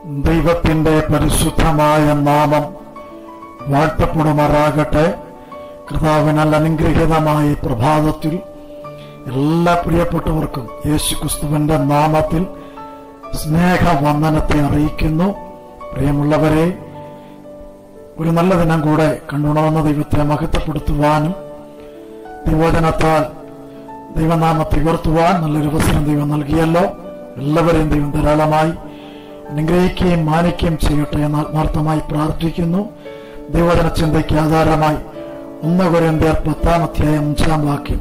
ദൈവത്തിന്റെ പരിശുദ്ധമായ നാമം വാഴ്ത്തപ്പെടുമാറാകട്ടെ കർത്താവിനാൽ അനുഗ്രഹീതമായ ഈ പ്രഭാതത്തിൽ എല്ലാ പ്രിയപ്പെട്ടവർക്കും യേശു ക്രിസ്തുവിന്റെ നാമത്തിൽ സ്നേഹവന്ദനത്തെ അറിയിക്കുന്നു പ്രിയമുള്ളവരെ ഒരു നല്ല ദിനം കൂടെ കണ്ടുണർന്ന ദൈവത്തെ മഹത്വപ്പെടുത്തുവാനും ദൈവജനത്താൽ ദൈവനാമത്തെ ഉയർത്തുവാൻ നല്ലൊരു അവസരം ദൈവം നൽകിയല്ലോ എല്ലാവരെയും ദൈവം ധാരാളമായി അനുഗ്രഹിക്കുകയും മാനിക്കുകയും ചെയ്യട്ടെ എന്ന് ആത്മാർത്ഥമായി പ്രാർത്ഥിക്കുന്നു ദൈവജന ചിന്തയ്ക്ക് ആധാരമായി ഒന്ന് കുരന്തിയർ പത്താം അധ്യായം അഞ്ചാം വാക്യം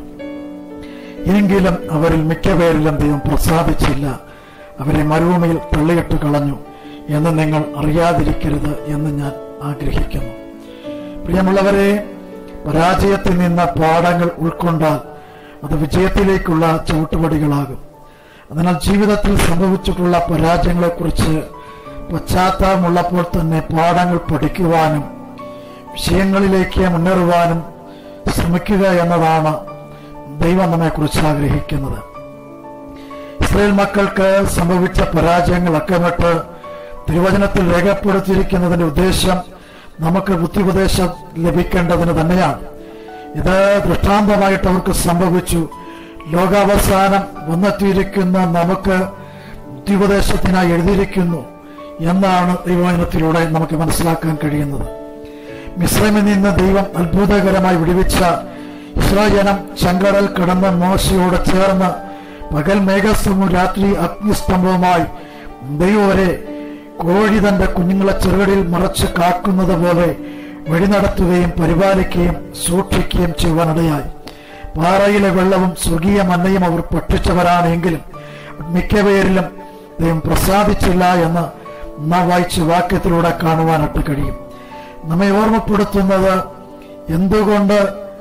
എങ്കിലും അവരിൽ മിക്കപേരിലും ദൈവം പ്രസാദിച്ചില്ല അവരെ മരുഭൂമിയിൽ തള്ളിയിട്ട് കളഞ്ഞു എന്ന് നിങ്ങൾ അറിയാതിരിക്കരുത് എന്ന് ഞാൻ ആഗ്രഹിക്കുന്നു പ്രിയമുള്ളവരെ പരാജയത്തിൽ നിന്ന് പാഠങ്ങൾ ഉൾക്കൊണ്ടാൽ അത് വിജയത്തിലേക്കുള്ള ചവിട്ടുപടികളാകും അതിനാൽ ജീവിതത്തിൽ സംഭവിച്ചിട്ടുള്ള പരാജയങ്ങളെക്കുറിച്ച് പശ്ചാത്തലമുള്ളപ്പോൾ തന്നെ പാഠങ്ങൾ പഠിക്കുവാനും വിഷയങ്ങളിലേക്ക് മുന്നേറുവാനും ശ്രമിക്കുക എന്നതാണ് ദൈവം നമ്മെക്കുറിച്ച് ആഗ്രഹിക്കുന്നത് ഇസ്രയേൽ മക്കൾക്ക് സംഭവിച്ച പരാജയങ്ങൾ അക്കമിട്ട് തിരുവചനത്തിൽ രേഖപ്പെടുത്തിയിരിക്കുന്നതിന്റെ ഉദ്ദേശം നമുക്ക് ബുദ്ധിപദേശം ലഭിക്കേണ്ടതിന് തന്നെയാണ് ഇത് ദൃഷ്ടാന്തമായിട്ട് അവർക്ക് സംഭവിച്ചു ലോകാവസാനം വന്നെത്തിയിരിക്കുന്ന നമുക്ക് ബുദ്ധിപദേശത്തിനായി എഴുതിയിരിക്കുന്നു എന്നാണ് ദൈവവചനത്തിലൂടെ നമുക്ക് മനസ്സിലാക്കാൻ കഴിയുന്നത് മിശ്രമിൽ നിന്ന് ദൈവം അത്ഭുതകരമായി വിടുവിച്ച ഇസ്രാജനം ചെങ്കടൽ കടന്ന് മോശയോട് ചേർന്ന് പകൽ മേഘസ്തംഭവും രാത്രി അഗ്നിസ്തംഭവുമായി ദൈവവരെ കോഴി തന്റെ കുഞ്ഞുങ്ങളെ ചെറുകടിയിൽ മറച്ച് കാക്കുന്നത് പോലെ വഴി നടത്തുകയും പരിപാലിക്കുകയും സൂക്ഷിക്കുകയും ചെയ്യുവാനിടയായി പാറയിലെ വെള്ളവും സ്വർഗീയ മന്നയും അവർ പഠിച്ചവരാണെങ്കിലും മിക്കപേരിലും ദൈവം പ്രസാദിച്ചില്ല എന്ന് നാം വായിച്ച വാക്യത്തിലൂടെ കാണുവാനായിട്ട് കഴിയും നമ്മെ ഓർമ്മപ്പെടുത്തുന്നത് എന്തുകൊണ്ട്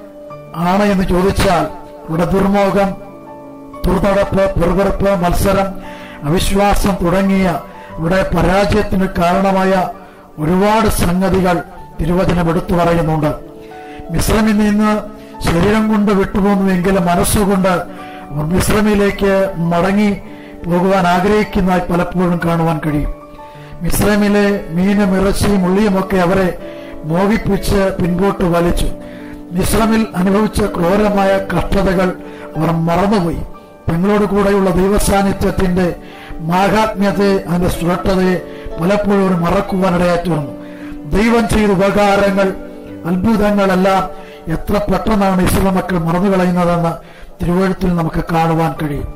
ആണ് എന്ന് ചോദിച്ചാൽ ഇവിടെ ദുർമോഹം ദുർനടപ്പ് പെറുപെറുപ്പ് മത്സരം അവിശ്വാസം തുടങ്ങിയ ഇവിടെ പരാജയത്തിന് കാരണമായ ഒരുപാട് സംഗതികൾ തിരുവചനം എടുത്തു പറയുന്നുണ്ട് മിശ്രമിൽ നിന്ന് ശരീരം കൊണ്ട് വിട്ടുപോകുന്നുവെങ്കിലും മനസ്സുകൊണ്ട് അവർ മിശ്രമിലേക്ക് മടങ്ങി പോകുവാൻ ആഗ്രഹിക്കുന്നതായി പലപ്പോഴും കാണുവാൻ കഴിയും മിശ്രമിലെ മീനും ഇറച്ചിയും ഉള്ളിയുമൊക്കെ അവരെ മോഹിപ്പിച്ച് പിൻപോട്ട് വലിച്ചു മിശ്രമിൽ അനുഭവിച്ച ക്രൂരമായ കഷ്ടതകൾ അവർ മറന്നുപോയി തങ്ങളോട് കൂടെയുള്ള ദൈവസാന്നിധ്യത്തിന്റെ മാഹാത്മ്യത്തെ അതിന്റെ സുരക്ഷതയെ പലപ്പോഴും അവർ മറക്കുവാനിടയാറ്റി വന്നു ദൈവം ചെയ്ത ഉപകാരങ്ങൾ അത്ഭുതങ്ങളെല്ലാം എത്ര പെട്ടെന്നാണ് ഇസ്ലാം മക്കൾ മറന്നു കളയുന്നതെന്ന് തിരുവഴുത്തിൽ നമുക്ക് കാണുവാൻ കഴിയും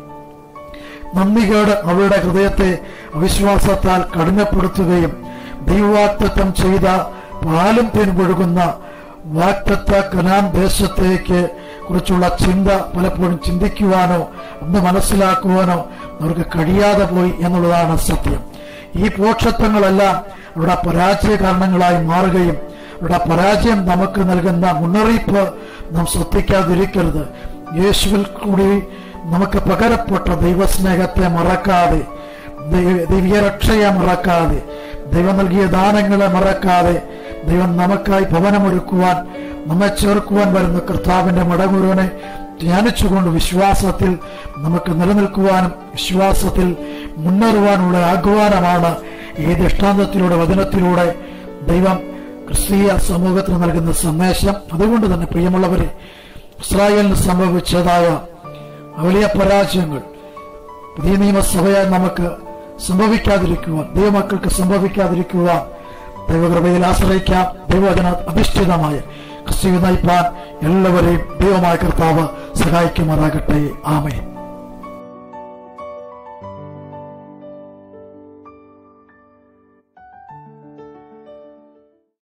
നന്ദികേട് അവരുടെ ഹൃദയത്തെ അവിശ്വാസത്താൽ കഠിനപ്പെടുത്തുകയും ദൈവവാക്തത്വം ചെയ്ത പാലും പിൻപൊഴുകുന്ന വാക്തത്വ കനാൻ ദേശത്തേക്ക് കുറിച്ചുള്ള ചിന്ത പലപ്പോഴും ചിന്തിക്കുവാനോ ഒന്ന് മനസ്സിലാക്കുവാനോ അവർക്ക് കഴിയാതെ പോയി എന്നുള്ളതാണ് സത്യം ഈ പോക്ഷത്വങ്ങളെല്ലാം അവരുടെ പരാജയ കാരണങ്ങളായി മാറുകയും അവരുടെ പരാജയം നമുക്ക് നൽകുന്ന മുന്നറിയിപ്പ് നാം ശ്രദ്ധിക്കാതിരിക്കരുത് യേശുവിൽ കൂടി നമുക്ക് പകരപ്പെട്ട ദൈവസ്നേഹത്തെ മറക്കാതെ ദിവ്യരക്ഷയെ മറക്കാതെ ദൈവം നൽകിയ ദാനങ്ങളെ മറക്കാതെ ദൈവം നമുക്കായി ഭവനമൊരുക്കുവാൻ നമ്മെ ചേർക്കുവാൻ വരുന്ന കർത്താവിന്റെ മടങ്ങുരുവനെ ധ്യാനിച്ചുകൊണ്ട് വിശ്വാസത്തിൽ നമുക്ക് നിലനിൽക്കുവാനും വിശ്വാസത്തിൽ മുന്നേറുവാനുള്ള ആഹ്വാനമാണ് ഈ ദൃഷ്ടാന്തത്തിലൂടെ വചനത്തിലൂടെ ദൈവം ക്രിസ്തീയ സമൂഹത്തിന് നൽകുന്ന സന്ദേശം അതുകൊണ്ട് തന്നെ പ്രിയമുള്ളവരെ ഇസ്രായേലിന് സംഭവിച്ചതായ വലിയ പരാജയങ്ങൾ പുതിയ നിയമസഭയായി നമുക്ക് സംഭവിക്കാതിരിക്കുവാൻ ദൈവമക്കൾക്ക് സംഭവിക്കാതിരിക്കുവാൻ ദൈവകൃപയിൽ ആശ്രയിക്കാം ദൈവവചന അധിഷ്ഠിതമായ ക്രിസ്തു നയിപ്പാൻ എല്ലാവരെയും ദൈവമായ കർത്താവ് സഹായിക്കുമാറാകട്ടെ ആമേ